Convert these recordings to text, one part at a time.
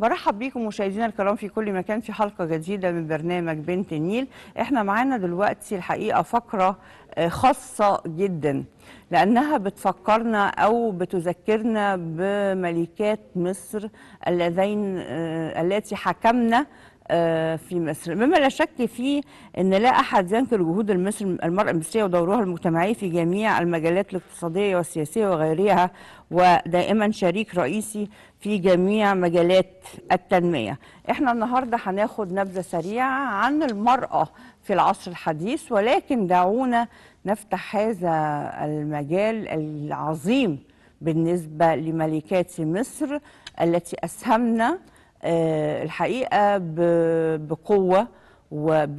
برحب بيكم مشاهدينا الكرام في كل مكان في حلقة جديدة من برنامج بنت النيل احنا معانا دلوقتي الحقيقة فقرة آه، خاصة جدا لأنها بتفكرنا أو بتذكرنا بملكات مصر اللذين آه، التي حكمنا آه، في مصر مما لا شك فيه ان لا احد ينكر جهود المصر المراه المصريه ودورها المجتمعي في جميع المجالات الاقتصاديه والسياسيه وغيرها ودائما شريك رئيسي في جميع مجالات التنميه احنا النهارده هناخد نبذه سريعه عن المراه في العصر الحديث ولكن دعونا نفتح هذا المجال العظيم بالنسبه لملكات مصر التي اسهمنا آه، الحقيقه ب- بقوه وب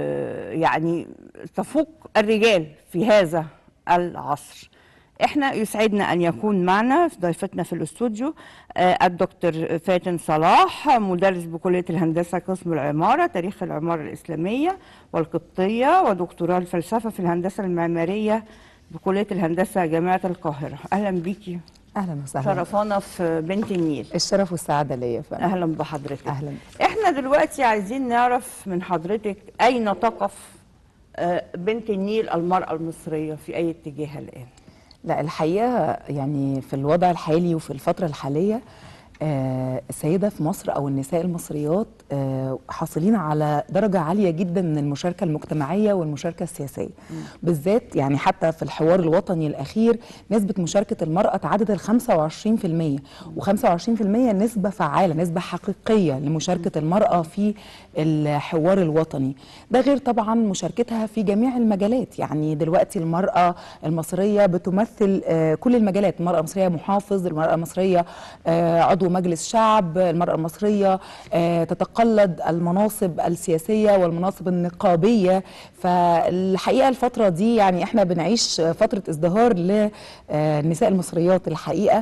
يعني تفوق الرجال في هذا العصر احنا يسعدنا ان يكون معنا في ضيفتنا في الاستوديو آه، الدكتور فاتن صلاح مدرس بكليه الهندسه قسم العماره تاريخ العماره الاسلاميه والقبطيه ودكتوراه الفلسفه في الهندسه المعماريه بكليه الهندسه جامعه القاهره اهلا بيكي اهلا وسهلا شرفانا في بنت النيل الشرف والسعاده ليا يا فندم اهلا بحضرتك اهلا احنا دلوقتي عايزين نعرف من حضرتك اين تقف آه، بنت النيل المرأة المصرية في اي اتجاه الان لا الحقيقه يعني في الوضع الحالي وفي الفتره الحاليه آه، السيده في مصر او النساء المصريات آه، حاصلين على درجه عاليه جدا من المشاركه المجتمعيه والمشاركه السياسيه بالذات يعني حتى في الحوار الوطني الاخير نسبه مشاركه المراه تعدت ال 25% و25% نسبه فعاله نسبه حقيقيه لمشاركه المراه في الحوار الوطني ده غير طبعا مشاركتها في جميع المجالات يعني دلوقتي المراه المصريه بتمثل آه، كل المجالات المراه المصريه محافظ المراه المصريه آه، عضو مجلس شعب المراه المصريه آه، تتقلد المناصب السياسيه والمناصب النقابيه فالحقيقه الفتره دي يعني احنا بنعيش فتره ازدهار للنساء المصريات الحقيقه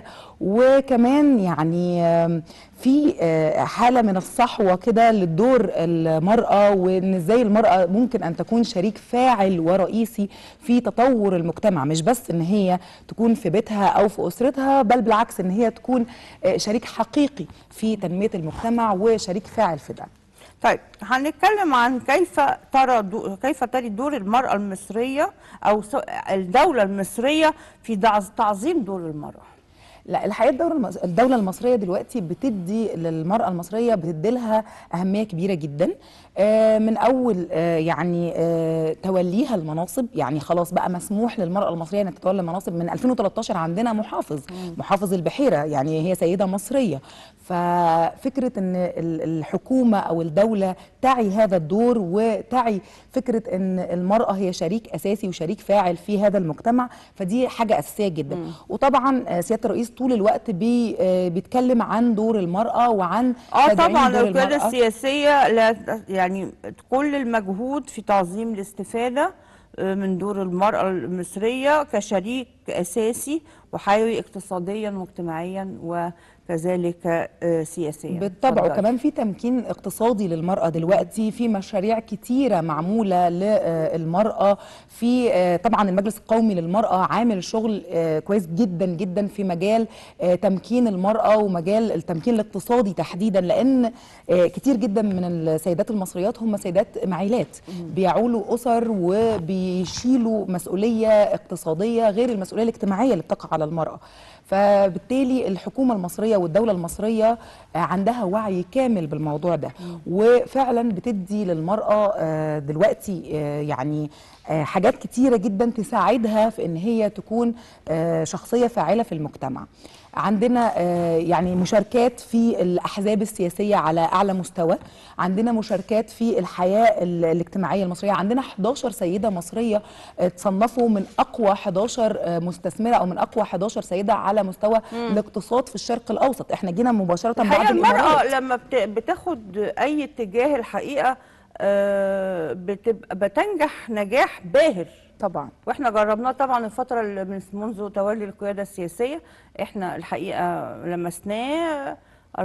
وكمان يعني آم، في آه، حاله من الصحوه كده للدور المراه وان ازاي المراه ممكن ان تكون شريك فاعل ورئيسي في تطور المجتمع مش بس ان هي تكون في بيتها او في اسرتها بل بالعكس ان هي تكون آه، شريك حقيقي في تنميه المجتمع وشريك فاعل في ده طيب هنتكلم عن كيف ترى دو كيف ترى دور المرأة المصرية او س- الدولة المصرية في دع- تعظيم دور المرأة لا الحقيقه الدوله المص... الدوله المصريه دلوقتي بتدي للمراه المصريه بتدي لها اهميه كبيره جدا آه، من اول آه، يعني آه، توليها المناصب يعني خلاص بقى مسموح للمراه المصريه انها تتولى المناصب من 2013 عندنا محافظ محافظ البحيره يعني هي سيده مصريه ففكره ان ال- الحكومه او الدوله تعي هذا الدور وتعي فكره ان المراه هي شريك اساسي وشريك فاعل في هذا المجتمع فدي حاجه اساسيه جدا وطبعا آه، سياده الرئيس طول الوقت بي آه، بيتكلم عن دور المراه وعن اه تدعيم طبعا دور القيادة المرأة. السياسية لا يعني كل المجهود في تعظيم الاستفادة آه، من دور المرأة المصرية كشريك أساسي وحيوي اقتصاديا واجتماعيا وكذلك آه، سياسيا بالطبع اتفضلي. وكمان في تمكين اقتصادي للمرأة دلوقتي في مشاريع كتيرة معمولة للمرأة في آه، طبعا المجلس القومي للمرأة عامل شغل آه، كويس جدا جدا في مجال آه، تمكين المرأة ومجال التمكين الاقتصادي تحديدا لأن آه، كتير جدا من السيدات المصريات هم سيدات معيلات بيعولوا أسر وبيشيلوا مسؤولية اقتصادية غير المسؤولية الاجتماعية اللي بتقع على المرأة فبالتالي الحكومة المصرية والدولة المصرية آه، عندها وعي كامل بالموضوع ده وفعلا بتدي للمرأة آه، دلوقتي آه، يعني آه، حاجات كتيرة جدا تساعدها في ان هي تكون آه، شخصية فاعلة في المجتمع عندنا آه، يعني مشاركات في الأحزاب السياسية على أعلى مستوى عندنا مشاركات في الحياة ال- الاجتماعية المصرية عندنا 11 سيدة مصرية آه، تصنفوا من أقوى 11 آه، مستثمرة أو من أقوى 11 سيدة على مستوى الاقتصاد في الشرق الأوسط احنا جينا مباشرة بعد الحقيقة المرأة الإمارات لما بت- بتاخد أي اتجاه الحقيقة آه، بتبقى بتنجح نجاح باهر طبعا واحنا جربناه طبعا الفتره اللي من منذ تولي القياده السياسيه احنا الحقيقه لمسناه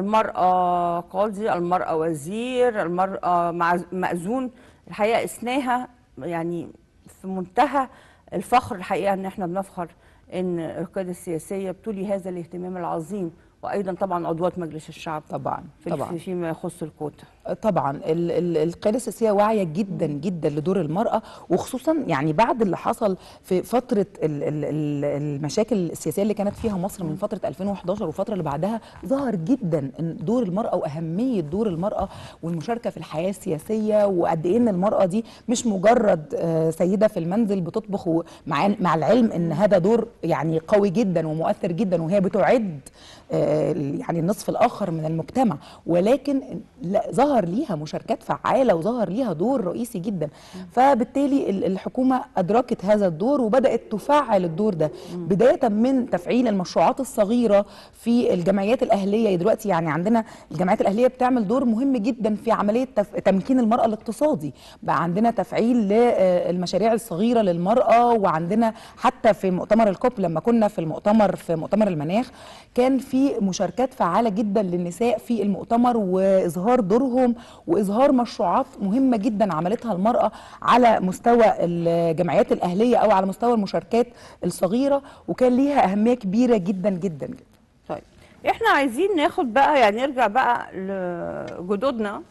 المراه قاضي المراه وزير المراه مع- مأذون الحقيقه اسناها يعني في منتهى الفخر الحقيقه ان احنا بنفخر ان القياده السياسيه بتولي هذا الاهتمام العظيم وايضا طبعا عضوات مجلس الشعب طبعا في طبعا فيما يخص الكوتا طبعا ال- ال- القياده السياسيه واعيه جدا جدا لدور المراه وخصوصا يعني بعد اللي حصل في فتره ال- ال- ال- المشاكل السياسيه اللي كانت فيها مصر من فتره 2011 والفتره اللي بعدها ظهر جدا ان دور المراه واهميه دور المراه والمشاركه في الحياه السياسيه وقد ايه ان المراه دي مش مجرد آه، سيده في المنزل بتطبخ و- مع مع العلم ان هذا دور يعني قوي جدا ومؤثر جدا وهي بتعد آه، يعني النصف الاخر من المجتمع ولكن لا ظهر ليها مشاركات فعاله وظهر ليها دور رئيسي جدا فبالتالي ال- الحكومه ادركت هذا الدور وبدات تفعل الدور ده بدايه من تفعيل المشروعات الصغيره في الجمعيات الاهليه دلوقتي يعني عندنا الجمعيات الاهليه بتعمل دور مهم جدا في عمليه تف- تمكين المراه الاقتصادي بقى عندنا تفعيل للمشاريع الصغيره للمراه وعندنا حتى في مؤتمر الكوب لما كنا في المؤتمر في مؤتمر المناخ كان في مشاركات فعاله جدا للنساء في المؤتمر واظهار دورهم واظهار مشروعات مهمه جدا عملتها المراه على مستوى الجمعيات الاهليه او على مستوى المشاركات الصغيره وكان ليها اهميه كبيره جدا جدا جدا طيب احنا عايزين ناخد بقى يعني نرجع بقى لجدودنا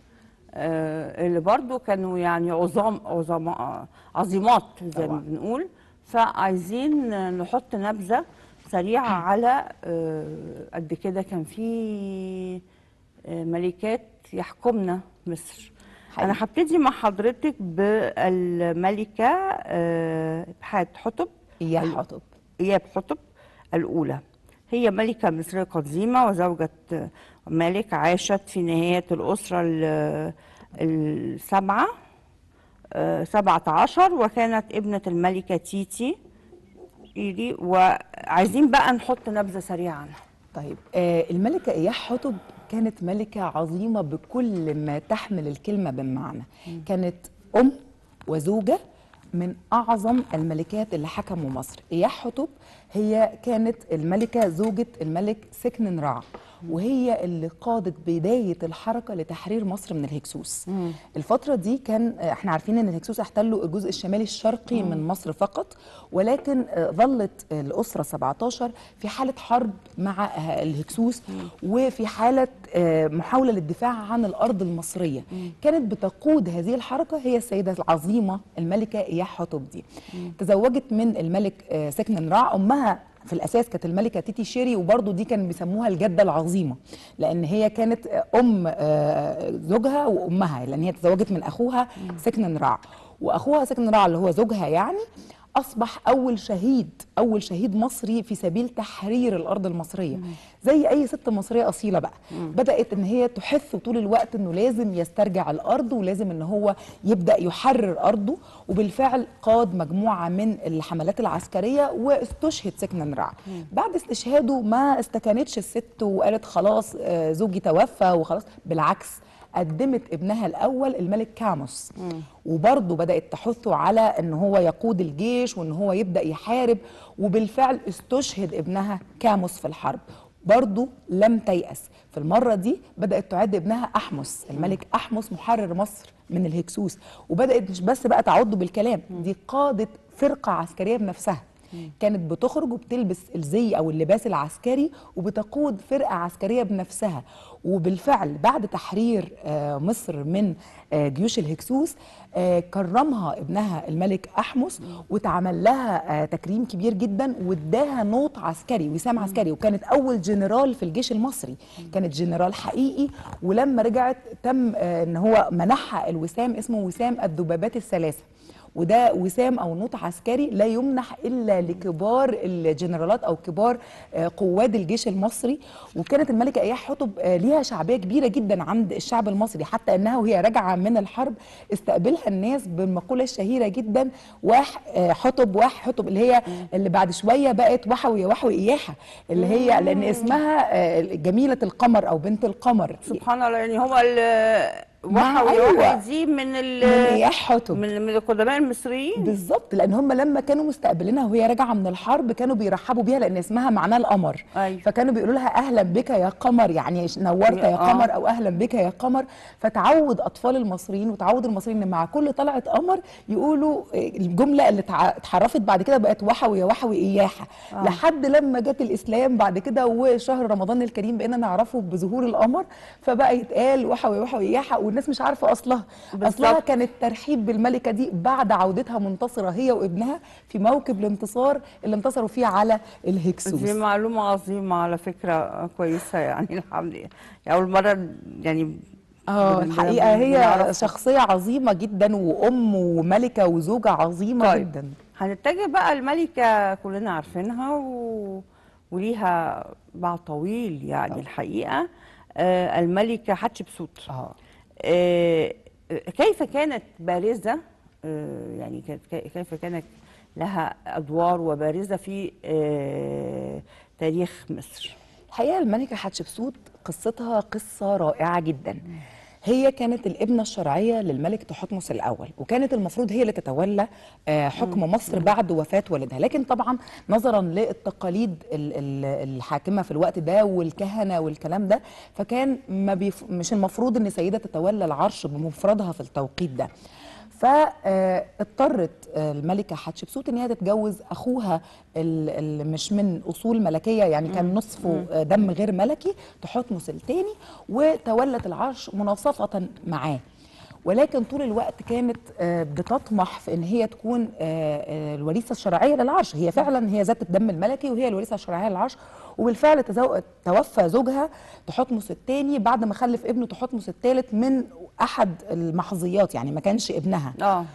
آه، اللي برضو كانوا يعني عظام عظام عظيمات زي ما طبعاً. بنقول فعايزين نحط نبذة سريعة على آه، قد كده كان في آه، ملكات يحكمنا مصر حقيقي. انا هبتدي مع حضرتك بالملكة آه، حتحتب يا حطب إياب حطب الأولى هي ملكة مصرية قديمة وزوجة ملك عاشت في نهاية الأسرة ال- السبعة آه، سبعة عشر وكانت ابنة الملكة تيتي إيري وعايزين بقى نحط نبذة سريعة عنها طيب آه الملكة إياح حتب كانت ملكة عظيمة بكل ما تحمل الكلمة بمعنى كانت أم وزوجة من أعظم الملكات اللي حكموا مصر إياح حتب هي كانت الملكة زوجة الملك سكن رع وهي اللي قادت بداية الحركة لتحرير مصر من الهكسوس الفترة دي كان آه، احنا عارفين ان الهكسوس احتلوا الجزء الشمالي الشرقي من مصر فقط ولكن آه، ظلت الأسرة 17 في حالة حرب مع آه، الهكسوس وفي حالة آه، محاولة للدفاع عن الأرض المصرية كانت بتقود هذه الحركة هي السيدة العظيمة الملكة إياح حتب دي تزوجت من الملك آه، سكن رع أمها في الاساس كانت الملكه تيتي شيري وبرضه دي كان بيسموها الجده العظيمه لان هي كانت ام آه، زوجها وامها لان هي تزوجت من اخوها سكن رع واخوها سكن رع اللي هو زوجها يعني اصبح اول شهيد اول شهيد مصري في سبيل تحرير الارض المصريه زي اي ست مصريه اصيله بقى بدات ان هي تحث طول الوقت انه لازم يسترجع الارض ولازم ان هو يبدا يحرر ارضه وبالفعل قاد مجموعه من الحملات العسكريه واستشهد سكن رع بعد استشهاده ما استكانتش الست وقالت خلاص آه، زوجي توفى وخلاص بالعكس قدمت ابنها الاول الملك كاموس وبرضه بدات تحثه على ان هو يقود الجيش وان هو يبدا يحارب وبالفعل استشهد ابنها كاموس في الحرب برضه لم تيأس في المرة دي بدأت تعد ابنها أحمس الملك أحمس محرر مصر من الهكسوس وبدأت مش بس بقى تعده بالكلام دي قادت فرقة عسكرية بنفسها كانت بتخرج وبتلبس الزي او اللباس العسكري وبتقود فرقه عسكريه بنفسها وبالفعل بعد تحرير آه، مصر من آه، جيوش الهكسوس آه، كرمها ابنها الملك احمس واتعمل لها آه، تكريم كبير جدا واداها نوط عسكري وسام عسكري وكانت اول جنرال في الجيش المصري كانت جنرال حقيقي ولما رجعت تم آه، ان هو منحها الوسام اسمه وسام الذبابات الثلاثه وده وسام او نوط عسكري لا يمنح الا لكبار الجنرالات او كبار آه، قواد الجيش المصري وكانت الملكه اياح حطب آه، ليها شعبيه كبيره جدا عند الشعب المصري حتى انها وهي راجعه من الحرب استقبلها الناس بالمقوله الشهيره جدا واح آه، حطب واح حطب اللي هي اللي بعد شويه بقت وحوي وحوي اياحه اللي هي لان اسمها آه، جميله القمر او بنت القمر سبحان الله يعني هو ال- مع- وحوي أيوة. وحوي دي من ال من اياح حتب من من القدماء المصريين بالظبط لان هم لما كانوا مستقبلينها وهي راجعه من الحرب كانوا بيرحبوا بيها لان اسمها معناه القمر أيوة. فكانوا بيقولوا لها اهلا بك يا قمر يعني نورت يا آه. قمر او اهلا بك يا قمر فتعود اطفال المصريين وتعود المصريين ان مع كل طلعه قمر يقولوا الجمله اللي تع- اتحرفت بعد كده بقت وحوي يا وحوي اياحه آه. لحد لما جت الاسلام بعد كده وشهر رمضان الكريم بقينا نعرفه بظهور القمر فبقى يتقال وحوي وحوي اياحه والناس مش عارفه اصلها اصلها بالظبط. كان الترحيب بالملكه دي بعد عودتها منتصره هي وابنها في موكب الانتصار اللي انتصروا فيه على الهكسوس دي معلومة عظيمة على فكرة كويسة يعني الحمد لله يعني أول مرة يعني اه بن- الحقيقه بن- هي بنعرفها. شخصيه عظيمه جدا وام وملكه وزوجه عظيمه طيب. جدا هنتجه بقى الملكة كلنا عارفينها و... وليها باع طويل يعني الحقيقة آه الملكة حتشبسوت اه آه كيف كانت بارزة آه يعني كانت كي- كيف كانت لها أدوار وبارزة في آه تاريخ مصر الحقيقه الملكه حتشبسوت قصتها قصه رائعه جدا هي كانت الابنة الشرعية للملك تحتمس الأول وكانت المفروض هي اللي تتولى آه، حكم مصر بعد وفاة والدها لكن طبعا نظرا للتقاليد ال- ال- الحاكمة في الوقت ده والكهنة والكلام ده فكان ما بيف... مش المفروض ان سيدة تتولى العرش بمفردها في التوقيت ده فاضطرت الملكة حتشبسوت ان هي تتجوز اخوها اللي مش من اصول ملكية يعني كان نصفه آه، دم غير ملكي تحتمس الثاني وتولت العرش مناصفة معاه ولكن طول الوقت كانت آه، بتطمح في ان هي تكون آه، آه، الوريثه الشرعيه للعرش هي فعلا هي ذات الدم الملكي وهي الوريثه الشرعيه للعرش وبالفعل تزو- توفى زوجها تحتمس الثاني بعد ما خلف ابنه تحتمس الثالث من احد المحظيات يعني ما كانش ابنها اه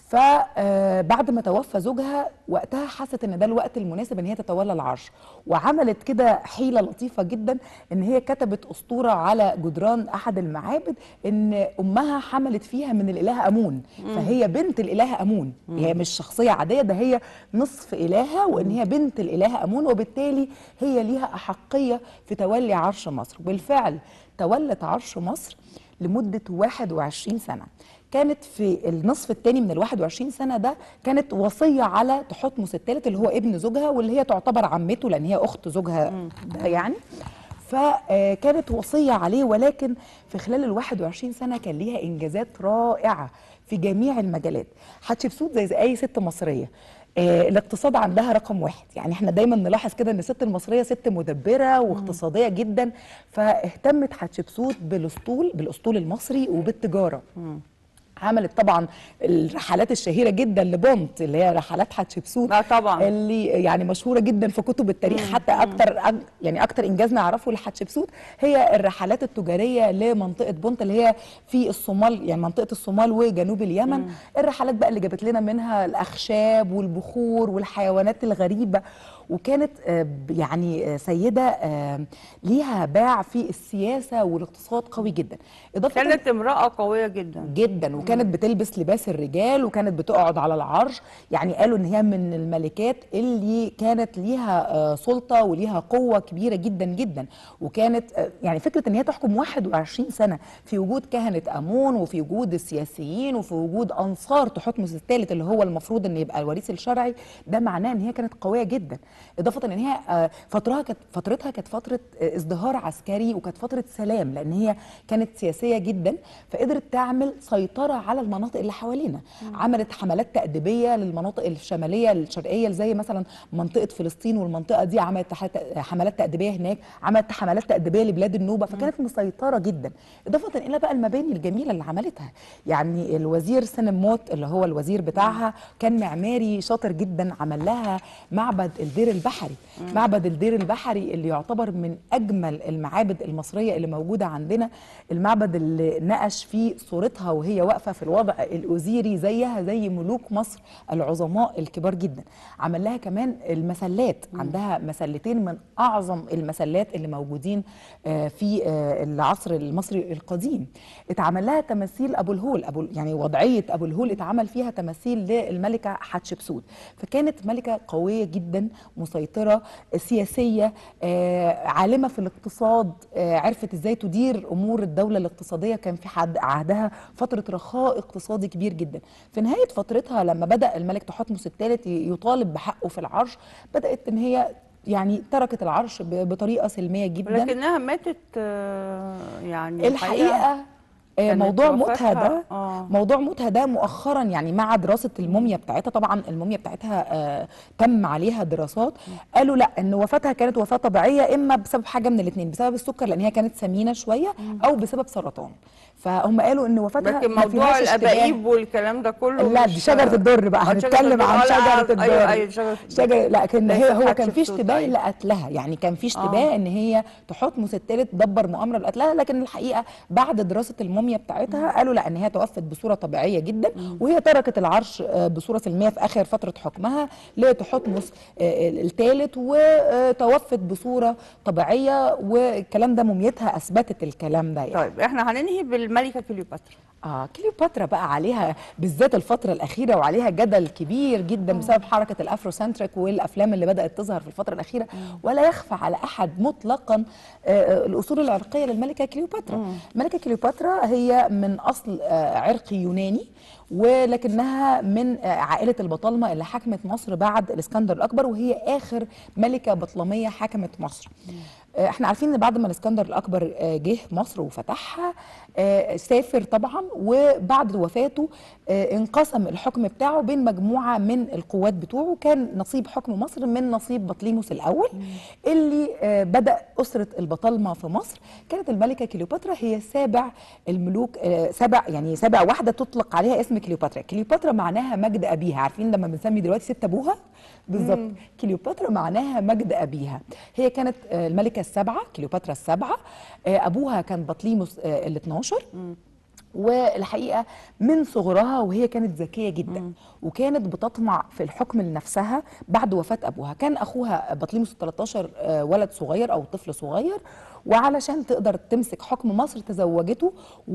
فبعد ما توفى زوجها وقتها حست ان ده الوقت المناسب ان هي تتولى العرش وعملت كده حيله لطيفه جدا ان هي كتبت اسطوره على جدران احد المعابد ان امها حملت فيها من الاله امون فهي بنت الاله امون هي مش شخصيه عاديه ده هي نصف الهه وان هي بنت الاله امون وبالتالي هي ليها احقيه في تولي عرش مصر بالفعل تولت عرش مصر لمدة 21 سنة كانت في النصف الثاني من ال 21 سنة ده كانت وصية على تحتمس الثالث اللي هو ابن زوجها واللي هي تعتبر عمته لأن هي أخت زوجها ده يعني فكانت وصية عليه ولكن في خلال ال 21 سنة كان ليها إنجازات رائعة في جميع المجالات حتشبسوت زي, زي أي ست مصرية آه، الاقتصاد عندها رقم واحد يعني احنا دايما نلاحظ كده ان الست المصريه ست مدبره واقتصاديه جدا فاهتمت حتشبسوت بالاسطول بالاسطول المصري وبالتجاره عملت طبعا الرحلات الشهيره جدا لبونت اللي هي رحلات حتشبسوت آه طبعاً. اللي يعني مشهوره جدا في كتب التاريخ حتى اكتر أك- يعني اكتر انجاز نعرفه لحتشبسوت هي الرحلات التجاريه لمنطقه بونت اللي هي في الصومال يعني منطقه الصومال وجنوب اليمن الرحلات بقى اللي جابت لنا منها الاخشاب والبخور والحيوانات الغريبه وكانت آه، ب- يعني آه، سيده آه، ليها باع في السياسه والاقتصاد قوي جدا اضافه كانت امرأة قوية جدا جدا وكانت بتلبس لباس الرجال وكانت بتقعد على العرش يعني قالوا ان هي من الملكات اللي كانت ليها آه، سلطه وليها قوه كبيره جدا جدا وكانت آه، يعني فكره ان هي تحكم 21 سنه في وجود كهنه امون وفي وجود السياسيين وفي وجود انصار تحتمس الثالث اللي هو المفروض ان يبقى الوريث الشرعي ده معناه ان هي كانت قويه جدا اضافه ان هي آه، فترها كانت فترتها كانت فتره آه، ازدهار عسكري وكانت فتره سلام لان هي كانت سياسيه جدا فقدرت تعمل سيطره على المناطق اللي حوالينا عملت حملات تأديبيه للمناطق الشماليه الشرقيه زي مثلا منطقه فلسطين والمنطقه دي عملت تح- حملات تأديبيه هناك عملت حملات تأديبيه لبلاد النوبه فكانت مسيطره جدا اضافه الى بقى المباني الجميله اللي عملتها يعني الوزير سنموت اللي هو الوزير بتاعها كان معماري شاطر جدا عمل لها معبد الدير البحري معبد الدير البحري اللي يعتبر من اجمل المعابد المصريه اللي موجوده عندنا المعبد اللي نقش فيه صورتها وهي واقفه في الوضع الازيري زيها زي ملوك مصر العظماء الكبار جدا عمل لها كمان المسلات عندها مسلتين من اعظم المسلات اللي موجودين آه، في آه، العصر المصري القديم اتعمل لها تماثيل ابو الهول ابو يعني وضعيه ابو الهول اتعمل فيها تماثيل للملكه حتشبسوت فكانت ملكه قويه جدا مسيطره سياسيه آه، عالمه في الاقتصاد آه، عرفت ازاي تدير امور الدوله الاقتصاديه كان في حد عهدها فتره رخاء اقتصادي كبير جدا في نهايه فترتها لما بدا الملك تحتمس الثالث يطالب بحقه في العرش بدات ان هي يعني تركت العرش ب- بطريقه سلميه جدا لكنها ماتت آه، يعني الحقيقه آه، كانت موضوع وفاتها- موتها ده آه. موضوع موتها ده مؤخرا يعني مع دراسه الموميا بتاعتها طبعا الموميا بتاعتها آه تم عليها دراسات قالوا لا ان وفاتها كانت وفاه طبيعيه اما بسبب حاجه من الاثنين بسبب السكر لان هي كانت سمينه شويه او بسبب سرطان فهم قالوا ان وفاتها لكن ما موضوع فيهاش اشتباه. الابائيب والكلام ده كله لا مش- دي شجره الدر بقى آه، شجرة هنتكلم عن الدر. آه، لا، شجره الدر ايوه ايوه شجره شجر لا كان ليس هي هو كان في حتشبسوت، اشتباه أيوة. لقتلها يعني كان في اشتباه ان هي تحتمس الثالث دبر مؤامره لقتلها لكن الحقيقه بعد دراسه الموميا بتاعتها قالوا لا ان هي توفت بصوره طبيعيه جدا وهي تركت العرش آه، بصوره سلميه في اخر فتره حكمها لتحتمس آه، الثالث وتوفت بصوره طبيعيه والكلام ده موميتها اثبتت الكلام ده يعني. طيب احنا هننهي بالملكه كليوباترا اه كليوباترا بقى عليها بالذات الفترة الأخيرة وعليها جدل كبير جدا بسبب حركة الأفروسنتريك والأفلام اللي بدأت تظهر في الفترة الأخيرة ولا يخفى على أحد مطلقا آه، الأصول العرقية للملكة كليوباترا الملكة كليوباترا هي من أصل آه، عرقي يوناني ولكنها من آه، عائلة البطالمة اللي حكمت مصر بعد الإسكندر الأكبر وهي آخر ملكة بطلمية حكمت مصر آه، احنا عارفين ان بعد ما الاسكندر الاكبر آه، جه مصر وفتحها آه، سافر طبعا وبعد وفاته آه، انقسم الحكم بتاعه بين مجموعه من القوات بتوعه كان نصيب حكم مصر من نصيب بطليموس الاول اللي آه، بدا اسره البطالمه في مصر كانت الملكه كليوباترا هي سابع الملوك آه، سابع يعني سابع واحده تطلق عليها اسم كليوباترا كليوباترا معناها مجد ابيها عارفين لما بنسمي دلوقتي ست ابوها بالظبط كليوباترا معناها مجد ابيها هي كانت آه، الملكه السابعه كليوباترا السابعه آه، ابوها كان بطليموس ال 12 والحقيقه من صغرها وهي كانت ذكيه جدا وكانت بتطمع في الحكم لنفسها بعد وفاه ابوها كان اخوها بطليموس ال 13 آه، ولد صغير او طفل صغير وعلشان تقدر تمسك حكم مصر تزوجته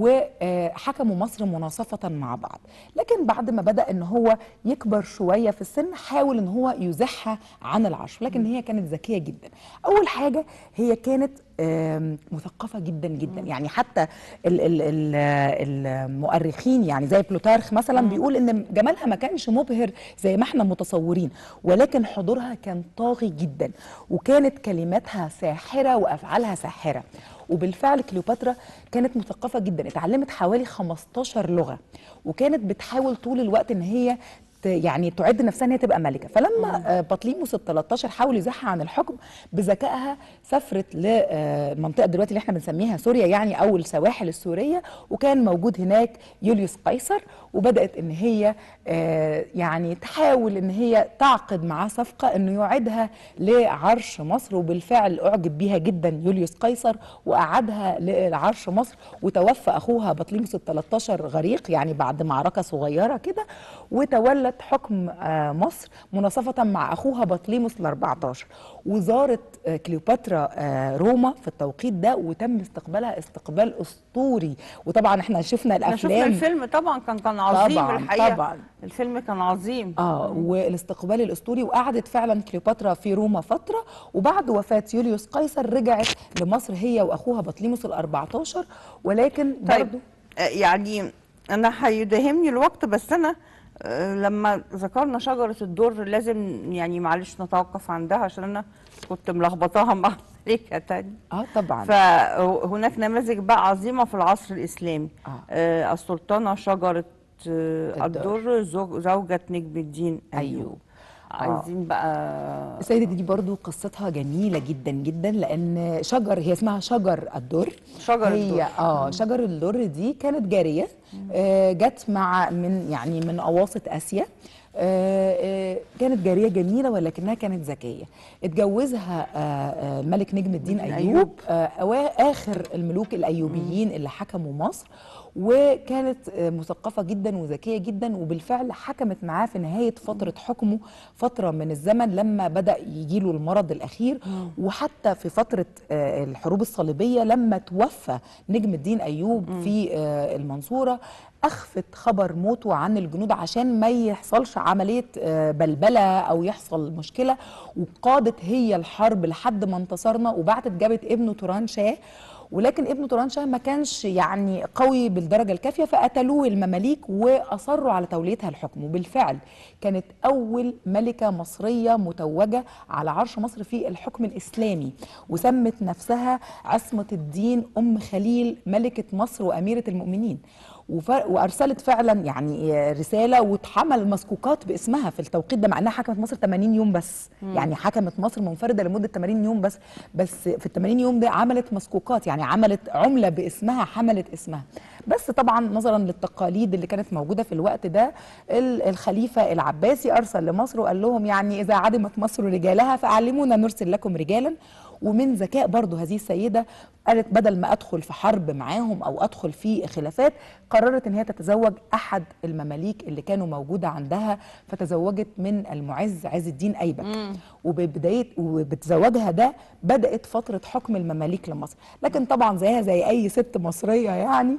وحكموا مصر مناصفه مع بعض لكن بعد ما بدا ان هو يكبر شويه في السن حاول ان هو يزحها عن العرش لكن هي كانت ذكيه جدا اول حاجه هي كانت آم، مثقفه جدا جدا يعني حتى ال- ال- ال- المؤرخين يعني زي بلوتارخ مثلا بيقول ان جمالها ما كانش مبهر زي ما احنا متصورين ولكن حضورها كان طاغي جدا وكانت كلماتها ساحره وافعالها ساحره وبالفعل كليوباترا كانت مثقفه جدا اتعلمت حوالي 15 لغه وكانت بتحاول طول الوقت ان هي ت- يعني تعد نفسها ان هي تبقى ملكه فلما آه، بطليموس ال 13 حاول يزحها عن الحكم بذكائها سافرت لمنطقه دلوقتي اللي احنا بنسميها سوريا يعني او السواحل السوريه وكان موجود هناك يوليوس قيصر وبدات ان هي آه، يعني تحاول ان هي تعقد معاه صفقه انه يعيدها لعرش مصر وبالفعل اعجب بيها جدا يوليوس قيصر واعادها لعرش مصر وتوفى اخوها بطليموس ال 13 غريق يعني بعد معركه صغيره كده وتولت حكم آه، مصر مناصفه مع اخوها بطليموس ال 14 وزارت آه، كليوباترا آه، روما في التوقيت ده وتم استقبالها استقبال اسطوري وطبعا احنا شفنا احنا شفنا الافلام الفيلم طبعا كان كان عظيم طبعاً، الحقيقه طبعاً. الفيلم كان عظيم اه والاستقبال الاسطوري وقعدت فعلا كليوباترا في روما فتره وبعد وفاه يوليوس قيصر رجعت لمصر هي واخوها بطليموس ال 14 ولكن طيب برضو آه، يعني انا هيداهمني الوقت بس انا آه، لما ذكرنا شجره الدر لازم يعني معلش نتوقف عندها عشان انا كنت ملخبطاها مع ملكه تانية اه طبعا فهناك نماذج بقى عظيمه في العصر الاسلامي آه. آه، السلطانه شجره آه، الدر. الدر زوج- زوجة نجم الدين أيوب. ايوب آه. عايزين بقى السيدة دي برضو قصتها جميلة جدا جدا لأن شجر هي اسمها شجر الدر شجر هي الدر. اه شجر الدر دي كانت جارية آه جت مع من يعني من أواسط آسيا آه آه كانت جارية جميلة ولكنها كانت ذكية اتجوزها آه آه ملك نجم الدين أيوب. أيوب آه أوا- آخر الملوك الأيوبيين اللي حكموا مصر وكانت آه، مثقفة جدا وذكية جدا وبالفعل حكمت معاه في نهاية فترة حكمه فترة من الزمن لما بدأ يجيله المرض الأخير وحتى في فترة آه، الحروب الصليبية لما توفى نجم الدين أيوب في آه، المنصورة اخفت خبر موته عن الجنود عشان ما يحصلش عمليه آه، بلبله او يحصل مشكله وقادت هي الحرب لحد ما انتصرنا وبعتت جابت ابنه توران شاه ولكن ابن توران شاه ما كانش يعني قوي بالدرجه الكافيه فقتلوه المماليك واصروا على توليتها الحكم وبالفعل كانت اول ملكه مصريه متوجه على عرش مصر في الحكم الاسلامي وسمت نفسها عصمه الدين ام خليل ملكه مصر واميره المؤمنين وف- وارسلت فعلا يعني رساله واتحمل مسكوكات باسمها في التوقيت ده مع انها حكمت مصر 80 يوم بس يعني حكمت مصر منفرده لمده 80 يوم بس بس في ال 80 يوم ده عملت مسكوكات يعني عملت عمله باسمها حملت اسمها بس طبعا نظرا للتقاليد اللي كانت موجوده في الوقت ده ال- الخليفه العباسي ارسل لمصر وقال لهم يعني اذا عدمت مصر رجالها فاعلمونا نرسل لكم رجالا ومن ذكاء برضو هذه السيدة قالت بدل ما أدخل في حرب معاهم أو أدخل في خلافات قررت أن هي تتزوج أحد المماليك اللي كانوا موجودة عندها فتزوجت من المعز عز الدين أيبك وببداية وبتزوجها ده بدأت فترة حكم المماليك لمصر لكن طبعا زيها زي أي ست مصرية يعني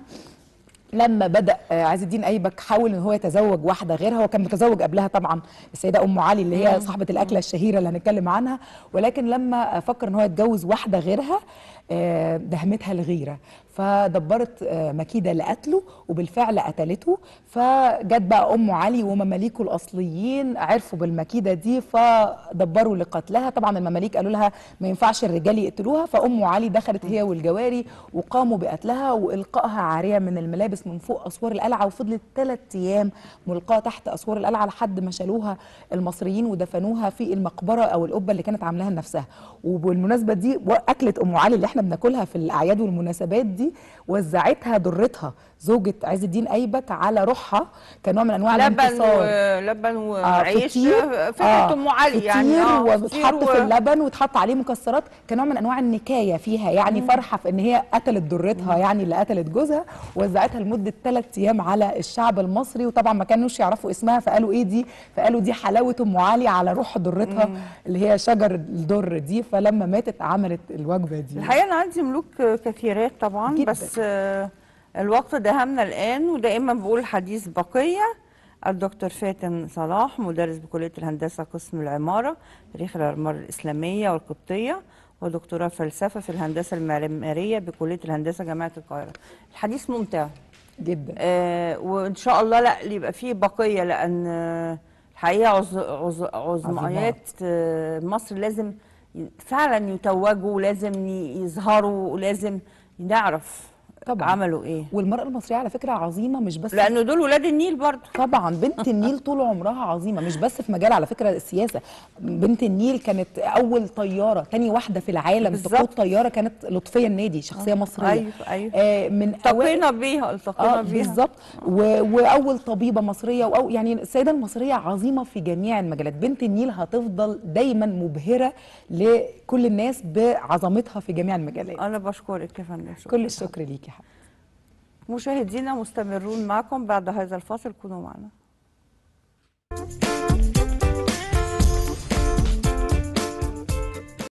لما بدا آه، عز الدين ايبك حاول ان هو يتزوج واحده غيرها هو كان متزوج قبلها طبعا السيده ام علي اللي هي صاحبه الاكله الشهيره اللي هنتكلم عنها ولكن لما فكر ان هو يتجوز واحده غيرها آه، دهمتها الغيره فدبرت آه، مكيده لقتله وبالفعل قتلته فجت بقى ام علي ومماليكه الاصليين عرفوا بالمكيده دي فدبروا لقتلها طبعا المماليك قالوا لها ما ينفعش الرجال يقتلوها فام علي دخلت هي والجواري وقاموا بقتلها والقائها عاريه من الملابس من فوق اسوار القلعه وفضلت ثلاث ايام ملقاه تحت اسوار القلعه لحد ما شالوها المصريين ودفنوها في المقبره او القبه اللي كانت عاملاها لنفسها وبالمناسبه دي اكله ام علي اللي احنا بناكلها في الاعياد والمناسبات دي وزعتها ضرتها زوجة عز الدين ايبك على روحها كنوع من انواع لبن الانتصار ولبن آه، وعيش فطير فكره ام علي يعني فطير آه، وبتحط فطير في اللبن وتحط عليه مكسرات كنوع من انواع النكايه فيها يعني فرحه في ان هي قتلت ضرتها يعني اللي قتلت جوزها ووزعتها لمده ثلاث ايام على الشعب المصري وطبعا ما كانوش يعرفوا اسمها فقالوا ايه دي فقالوا دي حلاوه ام علي على روح ضرتها اللي هي شجر الضر دي فلما ماتت عملت الوجبه دي الحقيقه انا عندي ملوك كثيرات طبعا جداً. بس آه، الوقت دهمنا الان ودائما بقول حديث بقيه الدكتور فاتن صلاح مدرس بكليه الهندسه قسم العماره تاريخ العماره الاسلاميه والقبطيه ودكتوراه فلسفه في الهندسه المعماريه بكليه الهندسه جامعه القاهره الحديث ممتع جدا آه وان شاء الله لا يبقى فيه بقيه لان آه، الحقيقه عز عز عظميات آه، مصر لازم ي- فعلا يتوجوا لازم ي- يظهروا ولازم نعرف طبعاً. عملوا ايه والمراه المصريه على فكره عظيمه مش بس لانه دول ولاد النيل برضو طبعا بنت النيل طول عمرها عظيمه مش بس في مجال على فكره السياسه بنت النيل كانت اول طياره تاني واحده في العالم بالظبط. تقود طياره كانت لطفيه النادي شخصيه مصريه أيوة، أيوة. آه من أوائل- التقينا بيها التقينا اه بيها بالظبط و- واول طبيبه مصريه وأو يعني السيده المصريه عظيمه في جميع المجالات بنت النيل هتفضل دايما مبهره لكل الناس بعظمتها في جميع المجالات انا بشكرك يا فندم شكراً. كل الشكر ليكي يا حبيبتي مشاهدينا مستمرون معكم بعد هذا الفاصل كونوا معنا